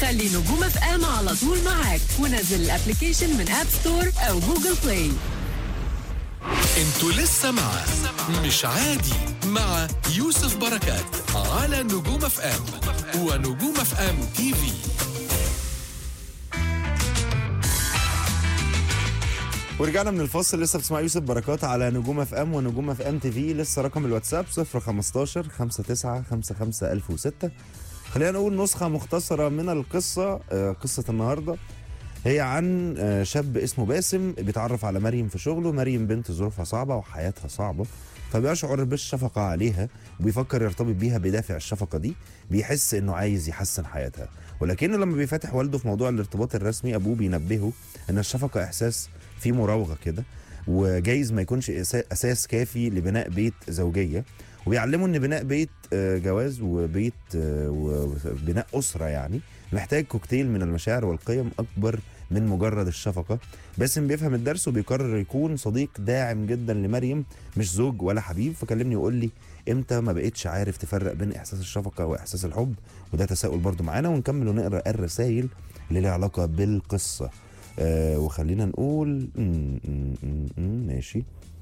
خلي نجوم اف ام على طول معاك ونزل الابلكيشن من اب ستور او جوجل بلاي انتوا لسه مع مش عادي مع يوسف بركات على نجوم اف ام ونجوم اف ام تي في ورجعنا من الفاصل لسه بتسمع يوسف بركات على نجوم اف ام ونجوم اف ام تي في لسه رقم الواتساب 015 59 55 1006 خلينا نقول نسخة مختصرة من القصة آه، قصة النهاردة هي عن آه، شاب اسمه باسم بيتعرف على مريم في شغله مريم بنت ظروفها صعبة وحياتها صعبة فبيشعر بالشفقة عليها وبيفكر يرتبط بيها بدافع الشفقة دي بيحس انه عايز يحسن حياتها ولكنه لما بيفتح والده في موضوع الارتباط الرسمي ابوه بينبهه ان الشفقة احساس فيه مراوغة كده وجايز ما يكونش أسا- اساس كافي لبناء بيت زوجية وبيعلمه ان بناء بيت آه، جواز وبيت آه، وبناء اسره يعني محتاج كوكتيل من المشاعر والقيم اكبر من مجرد الشفقه باسم بيفهم الدرس وبيقرر يكون صديق داعم جدا لمريم مش زوج ولا حبيب فكلمني وقول لي امتى ما بقتش عارف تفرق بين احساس الشفقه واحساس الحب وده تساؤل برضو معانا ونكمل ونقرا الرسائل اللي ليها علاقه بالقصه آه وخلينا نقول مم، مم، مم، مم، ماشي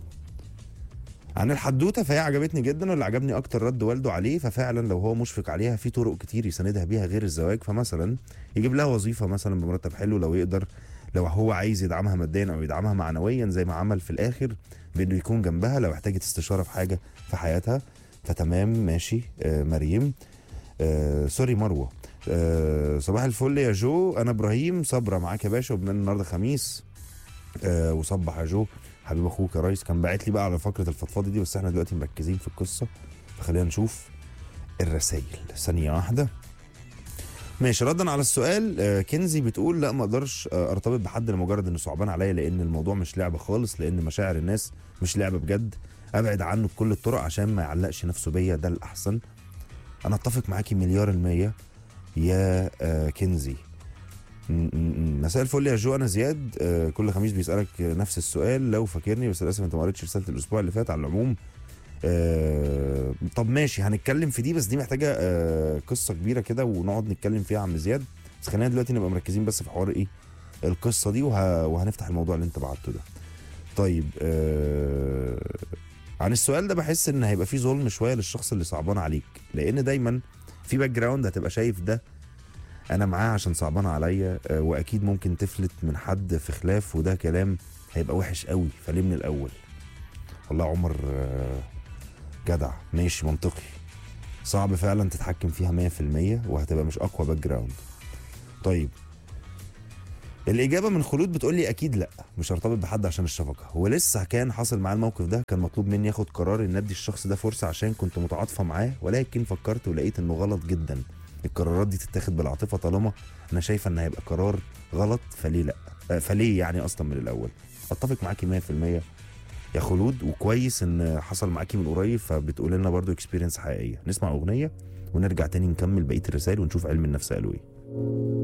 عن الحدوته فهي عجبتني جدا واللي عجبني اكتر رد والده عليه ففعلا لو هو مشفق عليها في طرق كتير يساندها بيها غير الزواج فمثلا يجيب لها وظيفه مثلا بمرتب حلو لو يقدر لو هو عايز يدعمها ماديا او يدعمها معنويا زي ما عمل في الاخر بانه يكون جنبها لو احتاجت استشاره في حاجه في حياتها فتمام ماشي آه مريم آه سوري مروه آه صباح الفل يا جو انا ابراهيم صبره معاك يا باشا وبما إن النهارده خميس آه وصبح يا جو حبيب اخوك يا ريس كان باعت لي بقى على فقره الفضفاضه دي بس احنا دلوقتي مركزين في القصه فخلينا نشوف الرسائل ثانيه واحده ماشي ردا على السؤال آه، كنزي بتقول لا ما اقدرش آه، ارتبط بحد لمجرد انه صعبان عليا لان الموضوع مش لعبه خالص لان مشاعر الناس مش لعبه بجد ابعد عنه بكل الطرق عشان ما يعلقش نفسه بيا ده الاحسن انا اتفق معاكي مليار المية يا آه، كنزي م- م- م. مساء الفل يا جو انا زياد آه، كل خميس بيسالك نفس السؤال لو فاكرني بس للاسف انت ما قريتش رساله الاسبوع اللي فات على العموم آه، طب ماشي هنتكلم في دي بس دي محتاجه آه، قصه كبيره كده ونقعد نتكلم فيها يا عم زياد بس خلينا دلوقتي نبقى مركزين بس في حوار ايه القصه دي وه... وهنفتح الموضوع اللي انت بعته ده طيب آه... عن السؤال ده بحس ان هيبقى فيه ظلم شويه للشخص اللي صعبان عليك لان دايما في باك جراوند هتبقى شايف ده انا معاه عشان صعبان عليا آه، واكيد ممكن تفلت من حد في خلاف وده كلام هيبقى وحش قوي فليه من الاول والله يا عمر آه، جدع ماشي منطقي صعب فعلا تتحكم فيها 100% وهتبقى مش اقوى باك جراوند طيب الإجابة من خلود بتقول لي أكيد لأ مش هرتبط بحد عشان الشفقة هو لسه كان حصل معاه الموقف ده كان مطلوب مني آخد قرار إن أدي الشخص ده فرصة عشان كنت متعاطفة معاه ولكن فكرت ولقيت إنه غلط جدا القرارات دي تتاخد بالعاطفة طالما أنا شايفة إن هيبقى قرار غلط فليه لأ آه، فليه يعني أصلا من الأول أتفق معاكي 100% يا خلود وكويس إن حصل معاكي من قريب فبتقول لنا برضو اكسبيرينس حقيقية نسمع أغنية ونرجع تاني نكمل بقية الرسائل ونشوف علم النفس قالوا إيه